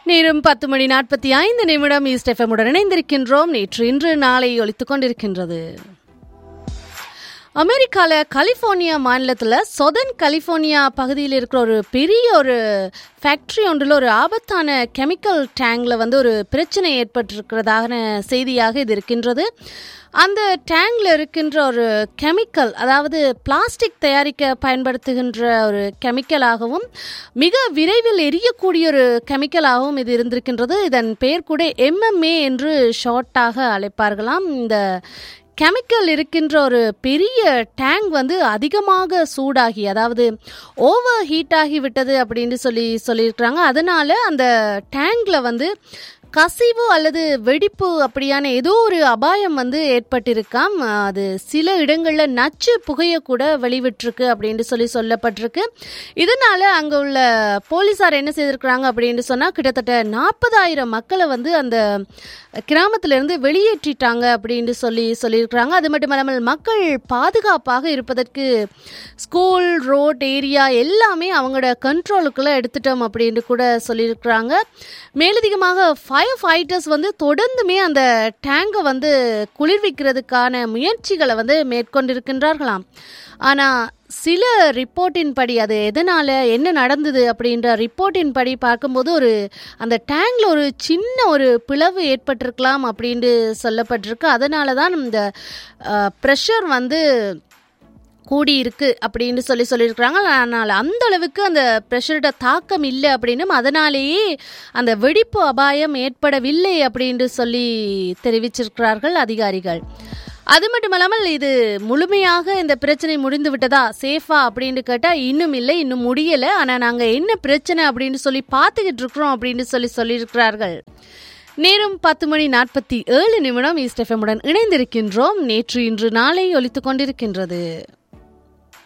நேரம் பத்து மணி நாற்பத்தி ஐந்து நிமிடம் ஈஸ்ட் எஃப்எம்முடன் இணைந்திருக்கின்றோம் நேற்று இன்று நாளை ஒலித்துக் கொண்டிருக்கின்றது அமெரிக்கால கலிஃபோர்னியா மாநிலத்தில் சொதன் கலிஃபோர்னியா பகுதியில் இருக்கிற ஒரு பெரிய ஒரு ஃபேக்ட்ரி ஒன்றில் ஒரு ஆபத்தான கெமிக்கல் டேங்கில் வந்து ஒரு பிரச்சனை ஏற்பட்டிருக்கிறதான செய்தியாக இது இருக்கின்றது அந்த டேங்கில் இருக்கின்ற ஒரு கெமிக்கல் அதாவது பிளாஸ்டிக் தயாரிக்க பயன்படுத்துகின்ற ஒரு கெமிக்கலாகவும் மிக விரைவில் எரியக்கூடிய ஒரு கெமிக்கலாகவும் இது இருந்திருக்கின்றது இதன் பெயர் கூட எம்எம்ஏ என்று ஷார்ட்டாக அழைப்பார்களாம் இந்த கெமிக்கல் இருக்கின்ற ஒரு பெரிய டேங்க் வந்து அதிகமாக சூடாகி அதாவது ஓவர் ஹீட் ஆகி விட்டது அப்படின்னு சொல்லி சொல்லியிருக்கிறாங்க அதனால அந்த டேங்க்ல வந்து கசிவு அல்லது வெடிப்பு அப்படியான ஏதோ ஒரு அபாயம் வந்து ஏற்பட்டிருக்காம் அது சில இடங்களில் நச்சு புகையை கூட வெளிவிட்டிருக்கு அப்படின்னு சொல்லி சொல்லப்பட்டிருக்கு இதனால அங்கே உள்ள போலீஸார் என்ன செய்திருக்கிறாங்க அப்படின்னு சொன்னால் கிட்டத்தட்ட நாற்பதாயிரம் மக்களை வந்து அந்த கிராமத்திலிருந்து வெளியேற்றிட்டாங்க அப்படின்னு சொல்லி சொல்லியிருக்கிறாங்க அது மட்டும் இல்லாமல் மக்கள் பாதுகாப்பாக இருப்பதற்கு ஸ்கூல் ரோட் ஏரியா எல்லாமே அவங்களோட கண்ட்ரோலுக்குள்ளே எடுத்துட்டோம் அப்படின்னு கூட சொல்லியிருக்கிறாங்க மேலதிகமாக ஃபயர் ஃபைட்டர்ஸ் வந்து தொடர்ந்துமே அந்த டேங்கை வந்து குளிர்விக்கிறதுக்கான முயற்சிகளை வந்து மேற்கொண்டிருக்கின்றார்களாம் ஆனால் சில ரிப்போர்ட்டின் படி அது எதனால் என்ன நடந்தது அப்படின்ற ரிப்போர்ட்டின் படி பார்க்கும்போது ஒரு அந்த டேங்கில் ஒரு சின்ன ஒரு பிளவு ஏற்பட்டிருக்கலாம் அப்படின்ட்டு சொல்லப்பட்டிருக்கு அதனால தான் இந்த ப்ரெஷர் வந்து கூடி இருக்கு அப்படின்னு சொல்லி சொல்லியிருக்கிறாங்க ஆனால் அந்த அளவுக்கு அந்த ப்ரெஷரோட தாக்கம் இல்லை அப்படின்னும் அதனாலேயே அந்த வெடிப்பு அபாயம் ஏற்படவில்லை அப்படின்னு சொல்லி தெரிவிச்சிருக்கிறார்கள் அதிகாரிகள் அது மட்டும் இல்லாமல் இது முழுமையாக இந்த பிரச்சனை முடிந்து விட்டதா சேஃபா அப்படின்னு கேட்டால் இன்னும் இல்லை இன்னும் முடியலை ஆனால் நாங்கள் என்ன பிரச்சனை அப்படின்னு சொல்லி பார்த்துக்கிட்டு இருக்கிறோம் அப்படின்னு சொல்லி சொல்லியிருக்கிறார்கள் நேரம் பத்து மணி நாற்பத்தி ஏழு நிமிடம் ஈஸ்ட் எஃப்எம்முடன் இணைந்திருக்கின்றோம் நேற்று இன்று நாளை ஒலித்துக் கொண்டிருக்கின்றது